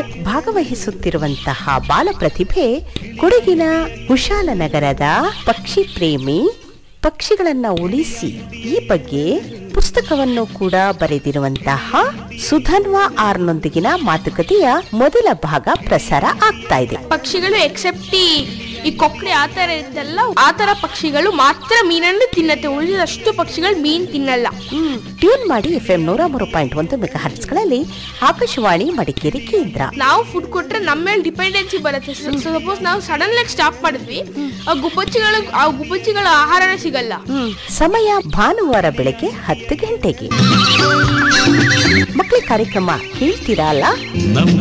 ಭಾಗವಹಿಸುತ್ತಿರುವಂತಹ ಬಾಲ ಪ್ರತಿಭೆ ಕೊಡಗಿನ ಕುಶಾಲನಗರದ ಪಕ್ಷಿ ಪ್ರೇಮಿ ಪಕ್ಷಿಗಳನ್ನ ಉಳಿಸಿ ಈ ಬಗ್ಗೆ ಪುಸ್ತಕವನ್ನು ಕೂಡ ಬರೆದಿರುವಂತಹ ಸುಧನ್ವಾ ಆರ್ನೊಂದಿಗಿನ ಮಾತುಕತೆಯ ಮೊದಲ ಭಾಗ ಪ್ರಸಾರ ಆಗ್ತಾ ಇದೆ ಪಕ್ಷಿಗಳು ಎಕ್ಸೆಪ್ಟ್ ಈ ಈ ಕೊಕ್ಕರೆ ಆ ಥರ ಇರುತ್ತಲ್ಲ ಆ ಥರ ಪಕ್ಷಿಗಳು ಮಾತ್ರ ಮೀನನ್ನು ತಿನ್ನತ್ತೆ ಉಳಿದಷ್ಟು ಪಕ್ಷಿಗಳು ಮೀನ್ ತಿನ್ನಲ್ಲ ಟ್ಯೂನ್ ಮಾಡಿ ಎಫ್ ಎಂ ನೂರ ಮೂರು ಪಾಯಿಂಟ್ ಒಂದು ಮೆಗಾ ಹರ್ಟ್ಸ್ಗಳಲ್ಲಿ ಆಕಾಶವಾಣಿ ಮಡಿಕೇರಿ ಕೇಂದ್ರ ನಾವು ಫುಡ್ ಕೊಟ್ರೆ ನಮ್ಮ ಮೇಲೆ ಡಿಪೆಂಡೆನ್ಸಿ ಬರುತ್ತೆ ಸಪೋಸ್ ನಾವು ಸಡನ್ ಆಗಿ ಸ್ಟಾಪ್ ಮಾಡಿದ್ವಿ ಆ ಗುಬ್ಬಚ್ಚಿಗಳು ಆ ಗುಬ್ಬಚ್ಚಿಗಳ ಆಹಾರನೇ ಸಿಗಲ್ಲ ಸಮಯ ಭಾನುವಾರ ಬೆಳಗ್ಗೆ ಹತ್ತು ಗಂಟೆಗೆ ಮಕ್ಕಳ ಕಾರ್ಯಕ್ರಮ ಕೇಳ್ತೀರಾ ಅಲ್ಲ ನಮ್ಮ